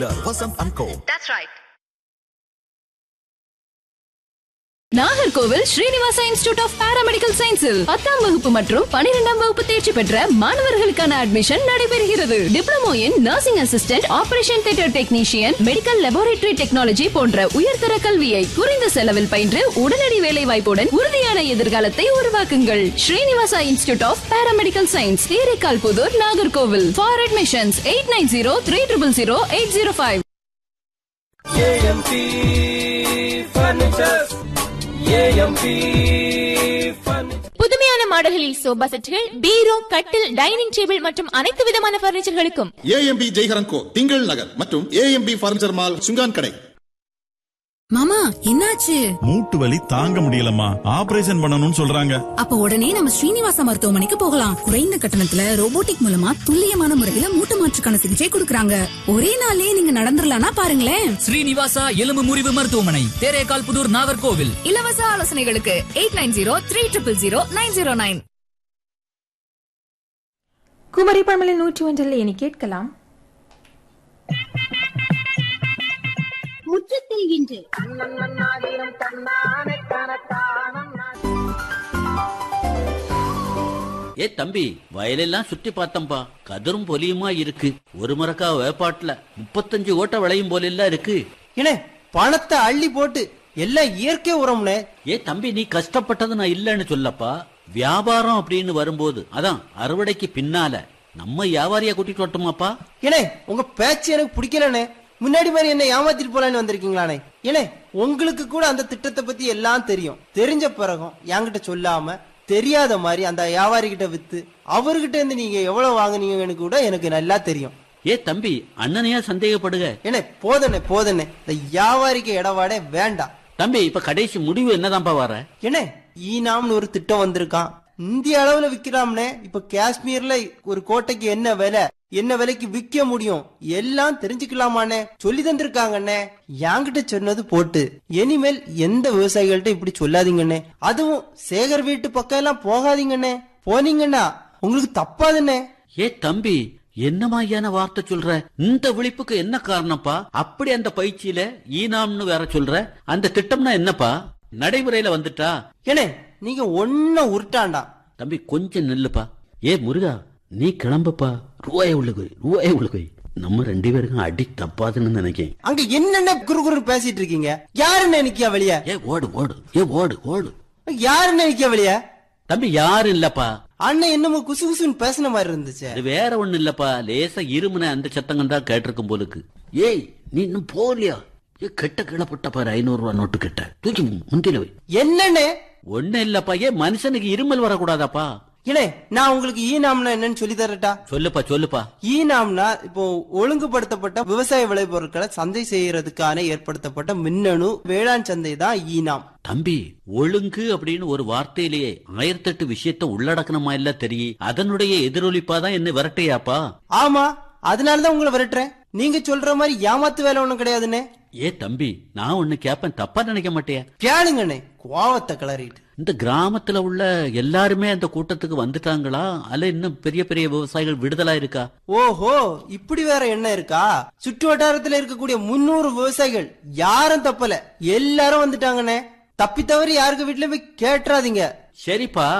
Vasanth and co That's right. Nagercoil Srinivasa institute of paramedical சயின்ஸில் பத்தாம் வகுப்பு மற்றும் பனிரெண்டாம் வகுப்பு தேர்ச்சி பெற்ற மாணவர்களுக்கான அட்மிஷன் நடைபெறுகிறது diploma in nursing assistant operation theatre technician medical laboratory technology போன்ற உயர்தர கல்வியை குறைந்த செலவில் பயின்று உடனடி வேலை வாய்ப்புடன் உறுதியான எதிர்காலத்தை உருவாக்குங்கள் Srinivasa institute of paramedical science Theraikal Puthur Nagercoil for admissions eight nine zero three triple zero eight zero five AMP furnitures AMP furniture புதுமையான மாடல்களில் சோபா செட்டுகள் பீரோ கட்டில் டைனிங் டேபிள் மற்றும் அனைத்து விதமான பர்னிச்சர்களுக்கும் ஏஎம்பி ஜெய்ஹரன் கோ திங்கள் நகர் மற்றும் ஏஎம்பி பர்னிச்சர் மால் சுங்கான் கடை மாமா என்னாச்சு மூட்டு வலி தாங்க முடியலம்மா ஆபரேஷன் பண்ணணும்னு சொல்றாங்க அப்ப உடனே நம்ம ஸ்ரீனிவாசா மருத்துவமனைக்கு போகலாம் குறைந்த கட்டணத்துல ரோபோட்டிக் மூலமா துல்லியமான முறையில மூட்டு மாற்றுக்கான சிகிச்சை கொடுக்கறாங்க ஒரே நாள்லயே நீங்க நடந்துடலாம்னா பாருங்களேன் ஸ்ரீனிவாசா எலும்பு முறிவு மருத்துவமனை தேரேகால் புதூர் நாகர்கோவில் இலவச ஆலோசனைகளுக்கு eight nine zero three triple zero nine zero nine Kumari Pazhamalai நூற்றி ஒன்றில் இனி கேட்கலாம் முற்றத்தில் இன்று ஏ தம்பி வயலெல்லாம் சுத்தி பார்த்தம்பா கதிரும் பொலியுமா இருக்கு ஒரு மரக்கா வேப்பாட்டுல முப்பத்தஞ்சு ஓட்ட விளையும் போலெல்லாம் இருக்கு ஏனே பணத்தை அள்ளி போட்டு எல்லாம் இயற்கை உரம்னே ஏ தம்பி நீ கஷ்டப்பட்டது நான் இல்லைன்னு சொல்லப்பா வியாபாரம் அப்படின்னு வரும்போது அதான் அறுவடைக்கு பின்னால நம்ம வியாபாரியா கூட்டிட்டு வரட்டுமாப்பா ஏனே உங்க பேச்சு எனக்கு பிடிக்கலனே முன்னாடி மாதிரி என்ன ஏமாத்திட்டு போலான்னு வந்திருக்கீங்களானே ஏனே உங்களுக்கு கூட அந்த திட்டத்தை பத்தி எல்லாம் தெரியும் தெரிஞ்ச பிறகும் என்கிட்ட சொல்லாம தெரியாத மாதிரி அந்த வியாபாரி கிட்ட வித்து அவர்கிட்ட இருந்து நீங்க எவ்வளவு வாங்குனீங்கன்னு கூட எனக்கு நல்லா தெரியும் ஏ தம்பி அண்ணனையா சந்தேகப்படுக ஏனே போதனே போதனே இந்த வியாபாரிக்கு இடவாடே வேண்டாம் தம்பி இப்ப கடைசி முடிவு என்னதான்ப்பா வர ஏனே ஈனாம்னு ஒரு திட்டம் வந்திருக்கான் இந்திய அளவுல விக்கிறாம்னே இப்ப காஷ்மீர்ல ஒரு கோட்டைக்கு என்ன விலை என்ன விலைக்கு விக்க முடியும் எல்லாம் தெரிஞ்சுக்கலாமாண்ணே சொல்லி தந்திருக்காங்கண்ணே என்கிட்ட சொன்னது போட்டு இனிமேல் எந்த விவசாயிகள்ட்ட இப்படி சொல்லாதீங்கண்ணே அதுவும் சேகர் வீட்டு பக்கம் எல்லாம் போகாதீங்கண்ணே போனீங்கன்னா உங்களுக்கு தப்பாதுண்ணே ஏ தம்பி என்னமாயான வார்த்தை சொல்ற இந்த விழிப்புக்கு என்ன காரணப்பா அப்படி அந்த பயிற்சியில ஈனாம்னு வேற சொல்ற அந்த திட்டம்னா என்னப்பா நடைமுறையில வந்துட்டா ஏனே நீங்க ஒன்ன உருட்டாண்டா தம்பி கொஞ்சம் நில்லுப்பா ஏ முருகா நீ கிளம்புப்பா ரூபாய் உள்ள போய் ரூபாய் உள்ள போய் நம்ம ரெண்டு பேருக்கும் அடி தப்பாதுன்னு நினைக்கேன் அங்க என்னென்ன குறு குறு பேசிட்டு இருக்கீங்க யாருன்னு நிக்கியா வெளிய ஏ ஓடு ஓடு ஏ ஓடு ஓடு யாருன்னு நிக்கியா வெளிய தம்பி யாரும் இல்லப்பா அண்ணன் என்னமோ குசு குசுன்னு பேசின மாதிரி இருந்துச்சு அது வேற ஒண்ணு இல்லப்பா லேசா இருமுனை அந்த சத்தங்கள் தான் கேட்டிருக்கும் போலுக்கு ஏய் நீ இன்னும் போகலையா ஏ கெட்ட கீழே போட்ட பாரு ஐநூறு ரூபா நோட்டு கெட்ட தூக்கி முந்தில வை என்னண்ணே ஒண்ணு இல்லப்பா ஏன் மனுஷனுக்கு இருமல் வரக்கூடாதாப்பா இனே நான் உங்களுக்கு ஈனாம்னா என்னன்னு சொல்லி தரட்டா சொல்லுப்பா சொல்லுப்பா ஈனாம்னா இப்போ ஒழுங்குபடுத்தப்பட்ட விவசாய விளைபொருட்களை சந்தை செய்யறதுக்கான ஏற்படுத்தப்பட்ட மின்னணு வேளாண் சந்தை தான் ஈனாம் தம்பி ஒழுங்கு அப்படின்னு ஒரு வார்த்தையிலேயே ஆயிரத்தெட்டு விஷயத்த உள்ளடக்கணுமா இல்ல தெரியும் அதனுடைய எதிரொலிப்பா தான் என்ன விரட்டையாப்பா ஆமா அதனாலதான் உங்களை விரட்டுறேன் நீங்க சொல்ற மாதிரி ஏமாத்து வேலை ஒண்ணும் கிடையாதுண்ணே ஏ தம்பி நான் ஒண்ணு கேப்பேன் தப்பா நினைக்க மாட்டியா கேளுங்கண்ணே கோவத்தை கிளறிட்டு இந்த கிராமத்துல உள்ள எல்லாருமே அந்த கூட்டத்துக்கு வந்துட்டாங்களா அல்ல இன்னும் பெரிய பெரிய விவசாயிகள் விடுதலா இருக்கா ஓஹோ இப்படி வேற என்ன இருக்கா சுற்று வட்டாரத்துல இருக்கக்கூடிய முன்னூறு விவசாயிகள் யாரும் தப்பல எல்லாரும் வந்துட்டாங்கண்ணே தப்பி தவறி யாருக்கு வீட்டுல போய் கேட்டுறாதீங்க சரிப்பா